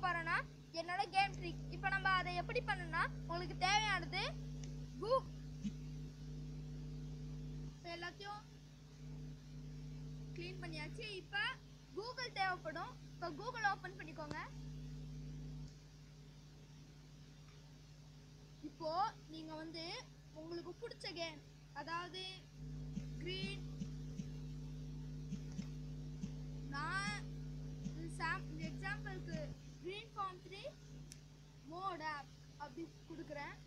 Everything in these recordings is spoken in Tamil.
போறேன்னா என்னோட கேம் ட்ரிக் இப்போ நம்ம அதை எப்படி பண்ணணும்னா உங்களுக்கு தேவையானது கூ இப்போ எல்லாத்தையும் க்ளீன் பண்ணியாச்சு இப்போ கூகுள் தேவைப்படும் இப்போ கூகுள் ஓப்பன் பண்ணிக்கோங்க இப்போ நீங்க வந்து உங்களுக்கு பிடிச்ச கேம் அதாவது கிரீன் நான் சாம் எக்ஸாம்பிளுக்கு green farm three mod app அப்படி கொடுக்குறேன்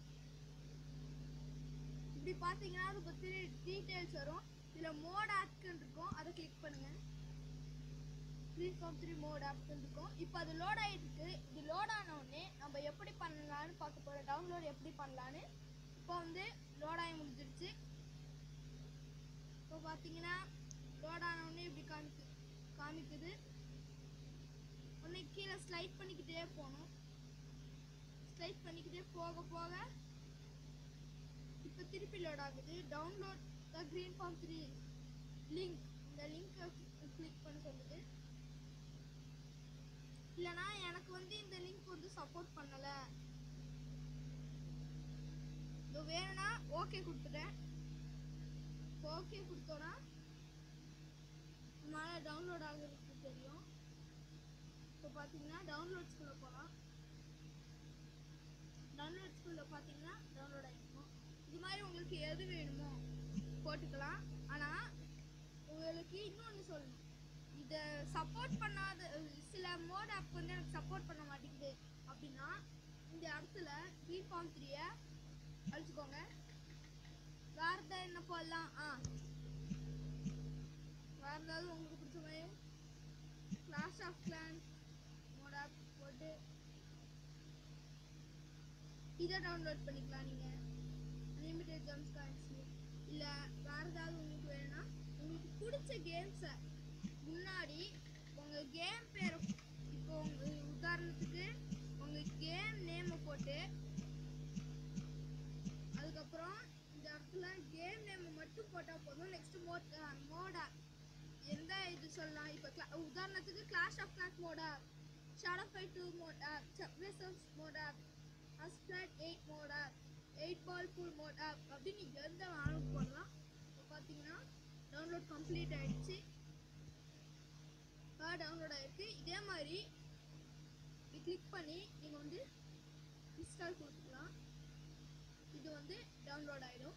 இப்படி பார்த்தீங்கன்னா அதை பற்றி டீட்டெயில்ஸ் வரும் இதில் மோட் ஆப்க்குன்னு இருக்கும் அதை கிளிக் பண்ணுங்க கிரீன் ஃபார்ம் த்ரீ மோட் ஆப்க்குன்னு இருக்கும் இப்போ அது லோட் ஆகிட்டு இது லோட் ஆன உடனே நம்ம எப்படி பண்ணலான்னு பார்க்க போகிறோம் டவுன்லோட் எப்படி பண்ணலான்னு இப்போ வந்து லோட் ஆகி முடிஞ்சிருச்சு இப்போ பார்த்தீங்கன்னா லோட் ஆன உடனே இப்படி காமிக்கு காமிக்குது உடனே கீழே ஸ்லைட் பண்ணிக்கிட்டே போகணும் ஸ்லைட் பண்ணிக்கிட்டே போக போக இப்போ திருப்பி லோட் ஆகுது download the green farm three link இந்த லிங்க்கை கிளிக் பண்ண சொல்லுது இல்லைனா எனக்கு வந்து இந்த லிங்க் வந்து சப்போர்ட் பண்ணலை இது வேணும்னா ஓகே கொடுத்துட்டேன் ஓகே கொடுத்தோன்னா மேலே டவுன்லோட் ஆகுறதுக்கு தெரியும் இப்போ பார்த்தீங்கன்னா டவுன்லோட்ஸ்குள்ளே போகலாம் டவுன்லோட்ஸ்குள்ளே பார்த்தீங்கன்னா டவுன்லோட் ஆகிருக்கும் இது மாதிரி உங்களுக்கு எது வேணுமோ போட்டுக்கலாம் ஆனால் உங்களுக்கு இன்னொன்று சொல்லணும் இதை சப்போர்ட் பண்ணாத சில மோட் ஆப் வந்து எனக்கு சப்போர்ட் பண்ண மாட்டேங்குது அப்படின்னா இந்த இடத்துல க்ரீன் ஃபார்ம் த்ரீயை அழிச்சுக்கோங்க வேற ஏதாவது என்ன போடலாம் ஆ வேற ஏதாவது உங்களுக்கு பிடிச்ச மாதிரி clash of clan mod app போட்டு இதை டவுன்லோட் பண்ணிக்கலாம் நீங்கள் அன்லிமிட்டெட் ஜம்ஸ் காயின்ஸ் இல்லை வேற ஏதாவது உங்களுக்கு வேணும்னா உங்களுக்கு பிடிச்ச கேம்ஸை முன்னாடி உங்கள் கேம் பேரை இப்போ உங்க உதாரணத்துக்கு உங்கள் கேம் நேமை போட்டு அதுக்கப்புறம் இந்த இடத்துல கேம் நேம் மட்டும் போட்டால் போதும் நெக்ஸ்ட் மோட் மோடா எந்த இது சொல்லலாம் இப்போ cla- உதாரணத்துக்கு கிளாஷ் ஆஃப் கிளாஸ் மோடா shadow five two mod app subway surfers mod app asphalt eight mod app eight ball pool mod app அப்படின்னு நீங்கள் எந்த வேணும் போடலாம் இப்போ பார்த்தீங்கன்னா டவுன்லோட் கம்ப்ளீட் ஆயிடுச்சு டவுன்லோட் ஆயிருக்கு இதே மாதிரி இப்படி கிளிக் பண்ணி நீங்கள் வந்து இன்ஸ்டால் கொடுத்துக்கலாம் இது வந்து டவுன்லோட் ஆயிடும்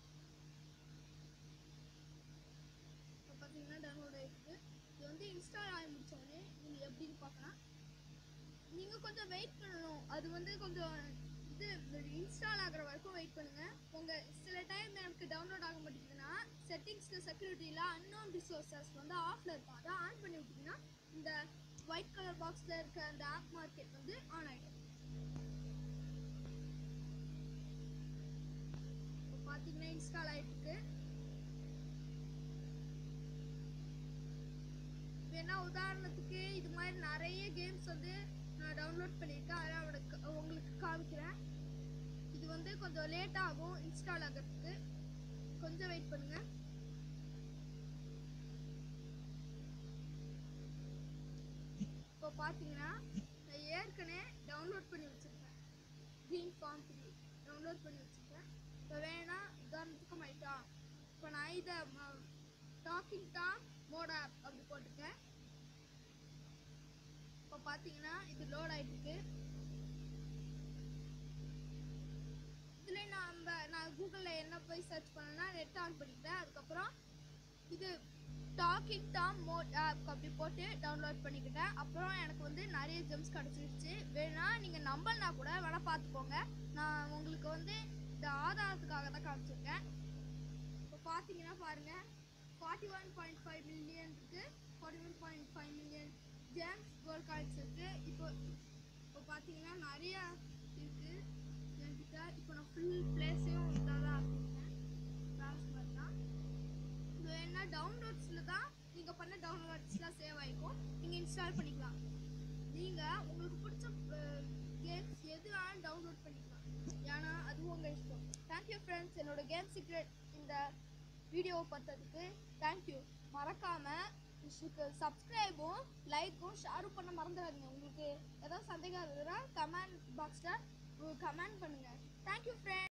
இப்போ பார்த்தீங்கன்னா டவுன்லோட் ஆயிருக்கு இது வந்து இன்ஸ்டால் ஆகி முடிச்சோடனே நீங்கள் எப்படின்னு பார்க்கலாம் நீங்கள் கொஞ்சம் வெயிட் பண்ணணும் அது வந்து கொஞ்சம் இது இன்ஸ்டால் ஆகுற வரைக்கும் வெயிட் பண்ணுங்க உங்கள் சில டைம் எனக்கு டவுன்லோட் ஆக மாட்டேங்குதுன்னா செட்டிங்ஸில் செக்யூரிட்டியில் அன்னோன் ரிசோர்ஸஸ் வந்து ஆஃபில் இருக்கும் அதை ஆன் பண்ணி விட்டிங்கன்னா இந்த ஒயிட் கலர் பாக்ஸில் இருக்க அந்த ஆப் மார்க்கெட் வந்து ஆன் ஆகிடும் இப்போ பார்த்தீங்கன்னா இன்ஸ்டால் ஆகிட்டு இருக்கு வேணா உதாரணத்துக்கு இது மாதிரி நிறைய கேம்ஸ் வந்து நான் டவுன்லோட் பண்ணியிருக்கேன் அதெல்லாம் அவனுக்கு உங்களுக்கு காமிக்கிறேன் இது வந்து கொஞ்சம் லேட் ஆகும் இன்ஸ்டால் ஆகிறதுக்கு கொஞ்சம் வெயிட் பண்ணுங்க இப்போ பார்த்தீங்கன்னா நான் ஏற்கனவே டவுன்லோட் பண்ணி வச்சுருக்கேன் க்ரீன் ஃபார்ம் த்ரீ டவுன்லோட் பண்ணி வச்சுருக்கேன் இப்போ வேணா உதாரணத்துக்கு மைட்டா இப்போ நான் இதை டாக்கிங் டாம் மோட் ஆப் அப்படி போட்டுருக்கேன் இப்போ பார்த்தீங்கன்னா இது லோட் ஆயிட்டு இருக்கு இதில் நம்ம நான் கூகுளில் என்ன போய் சர்ச் பண்ணேன்னா நெட் ஆன் பண்ணிக்கிட்டேன் அதுக்கப்புறம் இது டாக்கிங் டாம் மோட் ஆப் அப்படி போட்டு டவுன்லோட் பண்ணிக்கிட்டேன் அப்புறம் எனக்கு வந்து நிறைய ஜெம்ஸ் கிடச்சிருச்சு வேணா நீங்கள் நம்பலனா கூட வேணால் பார்த்துக்கோங்க நான் உங்களுக்கு வந்து இந்த ஆதாரத்துக்காக தான் காமிச்சிருக்கேன் இப்போ பார்த்தீங்கன்னா பாருங்கள் forty one point five million இருக்குது forty one point five million gems gold coins இருக்குது இப்போ இப்போ பார்த்தீங்கன்னா நிறையா இருக்குது என்கிட்ட இப்போ நான் ஃபுல் பிளேஸையும் இதாக தான் ஆக்கியிருக்கேன் கிளாஸ் மாதிரி தான் இது வேணா டவுன்லோட்ஸில் தான் நீங்கள் பண்ண டவுன்லோட்ஸ்லாம் சேவ் ஆகிக்கும் நீங்கள் இன்ஸ்டால் பண்ணிக்கலாம் நீங்கள் உங்களுக்கு பிடிச்ச கேம்ஸ் எது வேணாலும் டவுன்லோட் பண்ணிக்கலாம் ஏன்னா அதுவும் உங்கள் இஷ்டம் தேங்க்யூ ஃப்ரெண்ட்ஸ் என்னோட கேம் சீக்ரெட் இந்த வீடியோவை பார்த்ததுக்கு தேங்க்யூ மறக்காமல் சப்ஸ்கிரைபும் லைக்கும் ஷேரும் பண்ண மறந்துடாதீங்க உங்களுக்கு ஏதாவது சந்தேகம் இருந்ததுன்னா பாக்ஸில் கமெண்ட் பண்ணுங்கள் தேங்க்யூ ஃப்ரெண்ட்